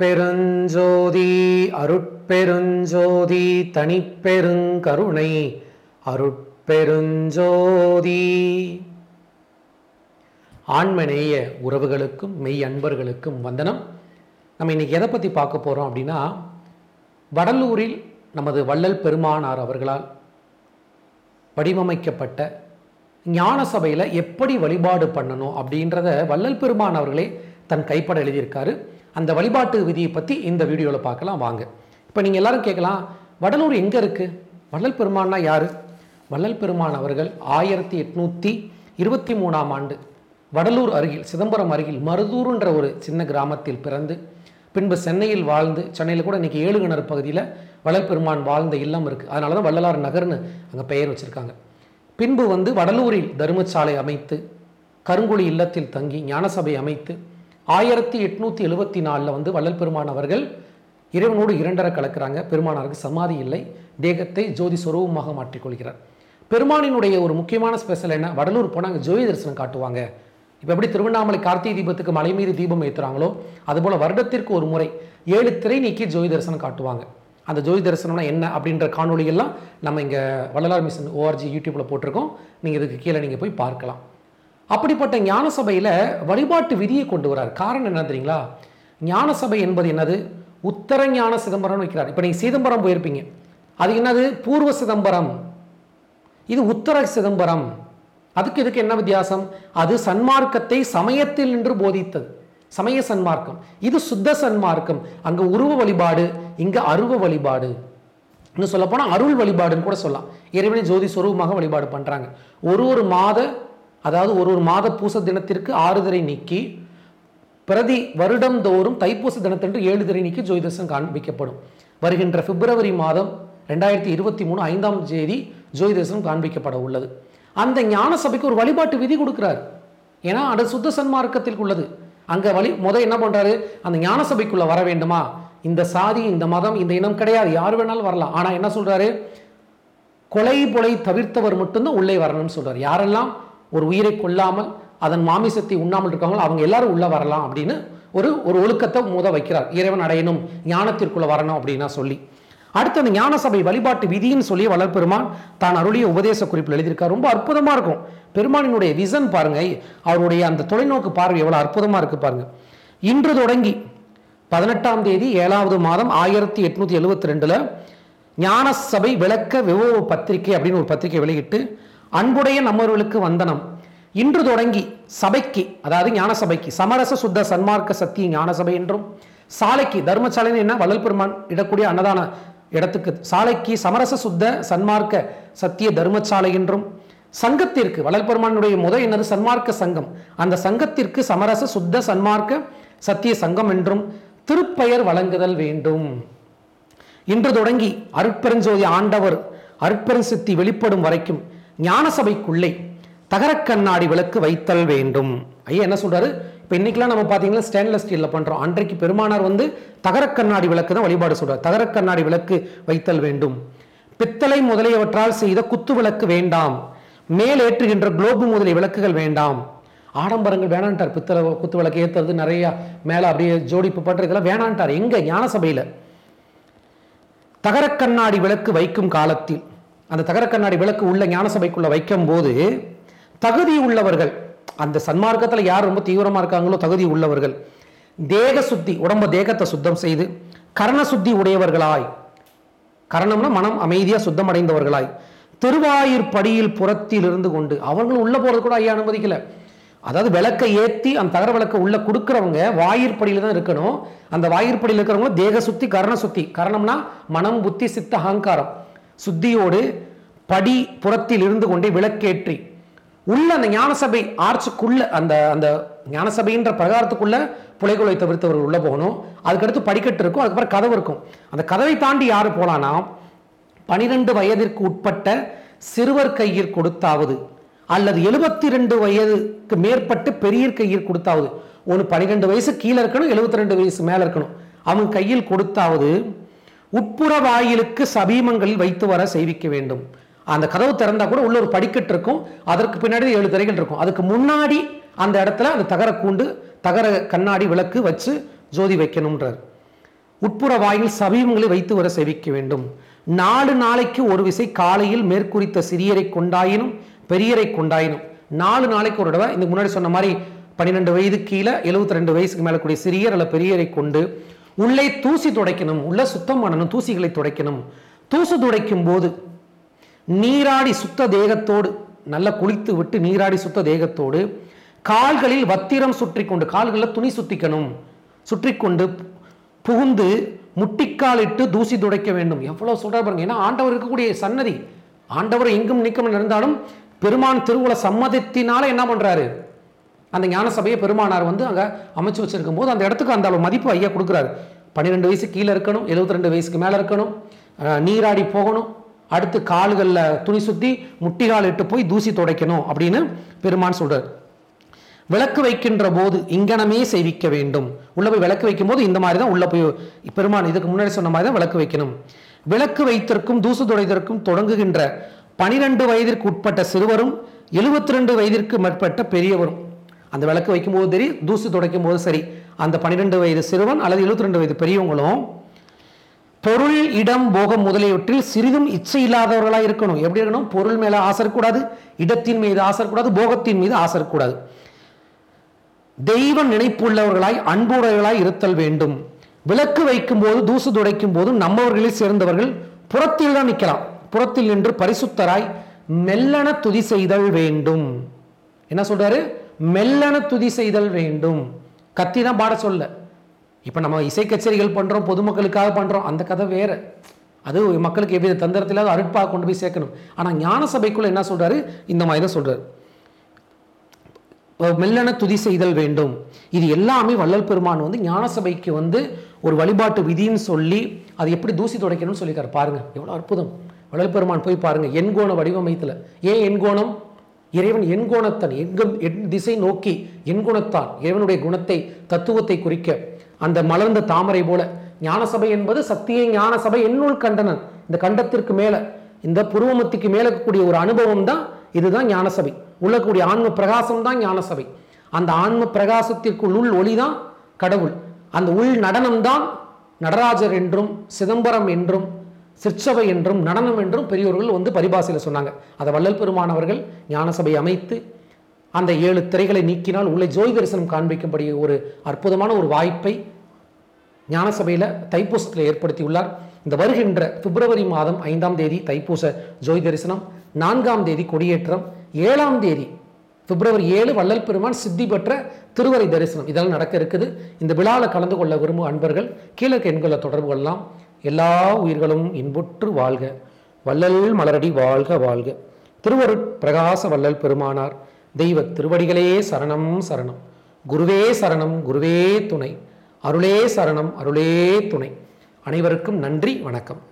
அருட்பெருஞ்சோதி அருட்பெருஞ்சோதி தனிப்பெருங்கருணை அருட்பெருஞ்சோதி ஆண்மநேய உறவுகளுக்கும் மெய் அன்பர்களுக்கும் வந்தனம் நம்ம இன்னைக்கு எதை பற்றி பார்க்க போகிறோம் அப்படின்னா வடலூரில் நமது வள்ளல் பெருமானார் அவர்களால் வடிவமைக்கப்பட்ட ஞான சபையில் எப்படி வழிபாடு பண்ணணும் அப்படின்றத வள்ளல் பெருமான் அவர்களே தன் கைப்பட எழுதியிருக்காரு அந்த வழிபாட்டு விதியை பற்றி இந்த வீடியோவில் பார்க்கலாம் வாங்க இப்போ நீங்கள் எல்லாரும் கேட்கலாம் வடலூர் எங்கே இருக்குது வள்ளல் பெருமான்னா யார் வள்ளல் பெருமான் அவர்கள் ஆயிரத்தி எட்நூற்றி இருபத்தி மூணாம் ஆண்டு வடலூர் அருகில் சிதம்பரம் அருகில் மருதூருன்ற ஒரு சின்ன கிராமத்தில் பிறந்து பின்பு சென்னையில் வாழ்ந்து சென்னையில் கூட இன்றைக்கி ஏழுகிணறு பகுதியில் வள்ளல் பெருமான் வாழ்ந்த இல்லம் இருக்குது அதனால தான் வள்ளலார் நகர்னு அங்கே பெயர் வச்சுருக்காங்க பின்பு வந்து வடலூரில் தர்மசாலை அமைத்து கருங்குழி இல்லத்தில் தங்கி ஞானசபை அமைத்து ஆயிரத்தி எட்நூற்றி எழுபத்தி நாலில் வந்து வள்ளல் பெருமான் அவர்கள் இறைவனோடு இரண்டரை கலக்கிறாங்க பெருமானாருக்கு சமாதி இல்லை தேகத்தை ஜோதி சொரூபமாக மாற்றிக்கொள்கிறார் பெருமானினுடைய ஒரு முக்கியமான ஸ்பெஷல் என்ன வடலூர் போனால் அங்கே ஜோதி தரிசனம் காட்டுவாங்க இப்போ எப்படி திருவண்ணாமலை கார்த்திகை தீபத்துக்கு மலை மீறி தீபம் ஏற்றுறாங்களோ அதுபோல் வருடத்திற்கு ஒரு முறை ஏழு திரை நீக்கி ஜோதி தரிசனம் காட்டுவாங்க அந்த ஜோதி தரிசனம்னா என்ன அப்படின்ற காணொலியெல்லாம் நம்ம இங்கே வள்ளலார் மிஷன் ஓஆர்ஜி யூடியூப்பில் போட்டிருக்கோம் நீங்கள் இதுக்கு கீழே நீங்கள் போய் பார்க்கலாம் அப்படிப்பட்ட ஞான சபையில் வழிபாட்டு விதியை கொண்டு வரார் காரணம் என்ன தெரியுங்களா ஞான சபை என்பது என்னது உத்தர ஞான சிதம்பரம்னு வைக்கிறார் இப்போ நீங்கள் சிதம்பரம் போயிருப்பீங்க அது என்னது பூர்வ சிதம்பரம் இது உத்தர சிதம்பரம் அதுக்கு இதுக்கு என்ன வித்தியாசம் அது சன்மார்க்கத்தை சமயத்தில் நின்று போதித்தது சமய சன்மார்க்கம் இது சுத்த சன்மார்க்கம் அங்கே உருவ வழிபாடு இங்கே அருவ வழிபாடு இன்னும் சொல்ல போனால் அருள் வழிபாடுன்னு கூட சொல்லலாம் இறைவனை ஜோதி சொரூபமாக வழிபாடு பண்ணுறாங்க ஒரு ஒரு மாத அதாவது ஒரு ஒரு மாத பூச தினத்திற்கு ஆறு திரை நீக்கி பிரதி வருடந்தோறும் தைப்பூச தினத்தன்று ஏழு திரை நீக்கி ஜோதி தரிசனம் காண்பிக்கப்படும் வருகின்ற பிப்ரவரி மாதம் ரெண்டாயிரத்தி இருபத்தி மூணு ஐந்தாம் தேதி ஜோதி தரிசனம் காண்பிக்கப்பட உள்ளது அந்த ஞான சபைக்கு ஒரு வழிபாட்டு விதி கொடுக்கிறார் ஏன்னா அது சுத்த சன்மார்க்கத்தில் உள்ளது அங்கே வழி முத என்ன பண்ணுறாரு அந்த ஞான சபைக்குள்ளே வர வேண்டுமா இந்த சாதி இந்த மதம் இந்த இனம் கிடையாது யார் வேணாலும் வரலாம் ஆனால் என்ன சொல்கிறாரு கொலை பொலை தவிர்த்தவர் மட்டும்தான் உள்ளே வரணும்னு சொல்றார் யாரெல்லாம் ஒரு உயிரை கொல்லாமல் அதன் மாமிசத்தை உண்ணாமல் இருக்காங்களோ அவங்க எல்லாரும் உள்ள வரலாம் அப்படின்னு ஒரு ஒரு ஒழுக்கத்தை முத வைக்கிறார் இறைவன் அடையணும் ஞானத்திற்குள்ள வரணும் அப்படின்னா சொல்லி அடுத்து அந்த ஞான சபை வழிபாட்டு விதின்னு சொல்லி வளர்பெருமான் தான் அருளிய உபதேச குறிப்பில் எழுதியிருக்கார் ரொம்ப அற்புதமா இருக்கும் பெருமானினுடைய விசன் பாருங்க அவருடைய அந்த தொலைநோக்கு பார்வை எவ்வளவு அற்புதமா இருக்கு பாருங்க இன்று தொடங்கி பதினெட்டாம் தேதி ஏழாவது மாதம் ஆயிரத்தி எட்நூத்தி எழுபத்தி ரெண்டுல ஞான சபை விளக்க விவோ பத்திரிகை அப்படின்னு ஒரு பத்திரிகை வெளியிட்டு அன்புடைய நம்மவர்களுக்கு வந்தனம் இன்று தொடங்கி சபைக்கு அதாவது ஞான சபைக்கு சமரச சுத்த சன்மார்க்க சத்திய ஞான சபை என்றும் சாலைக்கு தர்மசாலைன்னு என்ன வள்ளல் பெருமான் இடக்கூடிய அன்னதான இடத்துக்கு சாலைக்கு சமரச சுத்த சன்மார்க்க சத்திய தர்மசாலை என்றும் சங்கத்திற்கு வள்ளல் பெருமானுடைய முதல் என்னது சன்மார்க்க சங்கம் அந்த சங்கத்திற்கு சமரச சுத்த சன்மார்க்க சத்திய சங்கம் என்றும் திருப்பெயர் வழங்குதல் வேண்டும் இன்று தொடங்கி அருட்பெருஞ்சோதி ஆண்டவர் அருட்பெருஞ்சித்தி வெளிப்படும் வரைக்கும் ஞான சபைக்குள்ளே தகரக் கண்ணாடி விளக்கு வைத்தல் வேண்டும் ஐயா என்ன சொல்றாரு இப்போ இன்னைக்கெல்லாம் நம்ம பார்த்தீங்கன்னா ஸ்டெயின்லெஸ் ஸ்டீலில் பண்ணுறோம் அன்றைக்கு பெருமானார் வந்து தகரக் கண்ணாடி விளக்கு தான் வழிபாடு சொல்றார் தகரக் கண்ணாடி விளக்கு வைத்தல் வேண்டும் பித்தளை முதலியவற்றால் செய்த குத்து விளக்கு வேண்டாம் மேலேற்றுகின்ற குளோபு முதலிய விளக்குகள் வேண்டாம் ஆடம்பரங்கள் வேணான்ட்டார் பித்தளை குத்து விளக்கு ஏற்றுறது நிறைய மேலே அப்படியே ஜோடிப்பு பட்டுறதுக்கெல்லாம் வேணான்ட்டார் எங்க ஞான சபையில் தகரக் கண்ணாடி விளக்கு வைக்கும் காலத்தில் அந்த தகரக் கண்ணாடி விளக்கு உள்ள ஞான சபைக்குள்ள வைக்கும் போது தகுதி உள்ளவர்கள் அந்த சன்மார்க்கத்தில் யார் ரொம்ப தீவிரமா இருக்காங்களோ தகுதி உள்ளவர்கள் தேக சுத்தி உடம்ப தேகத்தை சுத்தம் செய்து கரண சுத்தி உடையவர்களாய் கரணம்னா மனம் அமைதியா சுத்தமடைந்தவர்களாய் திருவாயூர் படியில் புறத்தில் இருந்து கொண்டு அவங்களும் உள்ள போறது கூட ஐயா அனுமதிக்கல அதாவது விளக்கை ஏத்தி அந்த தகர விளக்கை உள்ள கொடுக்கறவங்க வாயிற்படியில தான் இருக்கணும் அந்த வாயிற்படியில் இருக்கிறவங்க தேக சுத்தி கரண சுத்தி கரணம்னா மனம் புத்தி சித்த அகங்காரம் சுத்தியோடு படி புறத்தில் இருந்து கொண்டே விளக்கேற்றி உள்ள அந்த ஞானசபை ஆர்ச்சுக்குள்ள அந்த அந்த ஞானசபைன்ற பிரகாரத்துக்குள்ள புலைகுலை தவிர்த்தவர்கள் உள்ள போகணும் அதுக்கடுத்து படிக்கட்டு இருக்கும் அதுக்கப்புறம் கதவு இருக்கும் அந்த கதவை தாண்டி யாரு போலான்னா பனிரெண்டு வயதிற்கு உட்பட்ட சிறுவர் கையில் கொடுத்தாவது அல்லது எழுபத்தி ரெண்டு வயதுக்கு மேற்பட்டு பெரியர் கையில் கொடுத்தாவது ஒன்று பன்னிரெண்டு வயசு கீழே இருக்கணும் எழுபத்தி ரெண்டு வயசு மேலே இருக்கணும் அவன் கையில் கொடுத்தாவது உட்புற வாயிலுக்கு சபீமங்களில் வைத்து வர செய்விக்க வேண்டும் அந்த கதவு திறந்தா கூட உள்ள ஒரு படிக்கட்டு இருக்கும் அதற்கு பின்னாடி ஏழு திரைகள் இருக்கும் அதுக்கு முன்னாடி அந்த இடத்துல அந்த தகர கூண்டு தகர கண்ணாடி விளக்கு வச்சு ஜோதி வைக்கணும்ன்றார் உட்புற வாயில் சபீமங்களை வைத்து வர செவிக்க வேண்டும் நாலு நாளைக்கு ஒரு விசை காலையில் மேற்குறித்த சிறியரை கொண்டாயினும் பெரியரை கொண்டாயினும் நாலு நாளைக்கு ஒரு தடவை இந்த முன்னாடி சொன்ன மாதிரி பன்னிரெண்டு வயது கீழே எழுபத்தி ரெண்டு வயசுக்கு மேலே கூடிய சிறியர் அல்ல பெரியரை கொண்டு உள்ளே தூசி துடைக்கணும் உள்ள சுத்தம் பண்ணணும் தூசிகளை துடைக்கணும் தூசு துடைக்கும் போது நீராடி சுத்த தேகத்தோடு நல்லா குளித்து விட்டு நீராடி சுத்த தேகத்தோடு கால்களில் வத்திரம் சுற்றி கொண்டு கால்களில் துணி சுத்திக்கணும் சுற்றி கொண்டு புகுந்து முட்டிக்காலிட்டு தூசி துடைக்க வேண்டும் எவ்வளவு சொல்ற பாருங்க ஏன்னா ஆண்டவர் இருக்கக்கூடிய சன்னதி ஆண்டவர் எங்கும் நீக்கம் இருந்தாலும் பெருமான் திருவுல சம்மதத்தினால என்ன பண்றாரு அந்த ஞான சபையை பெருமானார் வந்து அங்கே அமைச்சு வச்சிருக்கும் போது அந்த இடத்துக்கு அந்த அளவு மதிப்பு ஐயா கொடுக்குறாரு பன்னிரெண்டு வயசு கீழே இருக்கணும் எழுபத்தி ரெண்டு வயசுக்கு மேலே இருக்கணும் அஹ் நீராடி போகணும் அடுத்து கால்களில் துணி சுற்றி முட்டிகால் இட்டு போய் தூசி துடைக்கணும் அப்படின்னு பெருமான் சொல்றார் விளக்கு வைக்கின்ற போது இங்கனமே செய்விக்க வேண்டும் உள்ள போய் விளக்கு வைக்கும் போது இந்த மாதிரி தான் உள்ள போய் பெருமான் இதுக்கு முன்னாடி சொன்ன மாதிரி தான் விளக்கு வைக்கணும் விளக்கு வைத்திருக்கும் தூசு துடைத்திற்கும் தொடங்குகின்ற பனிரெண்டு வயதிற்கு உட்பட்ட சிறுவரும் எழுபத்தி ரெண்டு வயதிற்கு மேற்பட்ட பெரியவரும் அந்த விளக்கு வைக்கும்போது சரி தூசு துடைக்கும் போது சரி அந்த பன்னிரெண்டு வயது சிறுவன் அல்லது எழுபத்தி ரெண்டு வயது பெரியவங்களும் பொருள் இடம் போகம் முதலியவற்றில் சிறிதும் இச்சை இல்லாதவர்களாக இருக்கணும் எப்படி இருக்கணும் பொருள் மேல ஆசை இருக்கக்கூடாது இடத்தின் மீது ஆசை இருக்கக்கூடாது போகத்தின் மீது ஆசை இருக்கக்கூடாது தெய்வ நினைப்புள்ளவர்களாய் அன்புடையவர்களாய் இருத்தல் வேண்டும் விளக்கு வைக்கும் போது தூசு துடைக்கும் போது நம்மவர்களில் சேர்ந்தவர்கள் புறத்தில் தான் நிற்கலாம் புறத்தில் நின்று பரிசுத்தராய் மெல்லன துதி செய்தல் வேண்டும் என்ன சொல்றாரு மெல்லன துதி செய்தல் வேண்டும் கத்தி தான் பாட சொல்ல இப்போ நம்ம இசை கச்சேரிகள் பண்ணுறோம் பொதுமக்களுக்காக பண்ணுறோம் அந்த கதை வேற அது மக்களுக்கு எவ்வித தந்திரத்திலாவது அருட்பாக கொண்டு போய் சேர்க்கணும் ஆனால் ஞான சபைக்குள்ள என்ன சொல்றாரு இந்த மாதிரி தான் சொல்றாரு மெல்லன துதி செய்தல் வேண்டும் இது எல்லாமே வள்ளல் பெருமான் வந்து ஞான சபைக்கு வந்து ஒரு வழிபாட்டு விதின்னு சொல்லி அது எப்படி தூசி துடைக்கணும்னு சொல்லியிருக்காரு பாருங்க எவ்வளோ அற்புதம் வள்ளல் பெருமான் போய் பாருங்க எண்கோண வடிவமைத்துல ஏன் எண்கோணம் இறைவன் எண்கோணத்தன் எங்கும் எண் திசை நோக்கி எண்குணத்தான் இறைவனுடைய குணத்தை தத்துவத்தை குறிக்க அந்த மலர்ந்த தாமரை போல ஞானசபை என்பது சத்திய ஞான சபை என்னுள் கண்டனன் இந்த கண்டத்திற்கு மேல இந்த புருவமத்திக்கு மேல இருக்கக்கூடிய ஒரு அனுபவம் தான் இதுதான் ஞானசபை உள்ளக்கூடிய ஆன்ம பிரகாசம் தான் ஞானசபை அந்த ஆன்ம பிரகாசத்திற்குள் உள் ஒளி தான் கடவுள் அந்த உள் நடனம் தான் நடராஜர் என்றும் சிதம்பரம் என்றும் சிற்சபை என்றும் நடனம் என்றும் பெரியோர்கள் வந்து பரிபாசையில் சொன்னாங்க அதை வள்ளல் பெருமானவர்கள் ஞானசபை அமைத்து அந்த ஏழு திரைகளை நீக்கினால் உள்ளே ஜோய் தரிசனம் காண்பிக்கும்படி ஒரு அற்புதமான ஒரு வாய்ப்பை ஞானசபையில் தைப்பூசத்தில் ஏற்படுத்தியுள்ளார் இந்த வருகின்ற பிப்ரவரி மாதம் ஐந்தாம் தேதி தைப்பூச ஜோய் தரிசனம் நான்காம் தேதி கொடியேற்றம் ஏழாம் தேதி பிப்ரவரி ஏழு வள்ளல் பெருமான் சித்தி பெற்ற திருவரை தரிசனம் இதெல்லாம் நடக்க இருக்குது இந்த விழாவில் கலந்து கொள்ள விரும்பும் அன்பர்கள் கீழே எண்களை தொடர்பு கொள்ளலாம் எல்லா உயிர்களும் இன்புற்று வாழ்க வள்ளல் மலரடி வாழ்க வாழ்க திருவருட் பிரகாச வள்ளல் பெருமானார் தெய்வ திருவடிகளே சரணம் சரணம் குருவே சரணம் குருவே துணை அருளே சரணம் அருளே துணை அனைவருக்கும் நன்றி வணக்கம்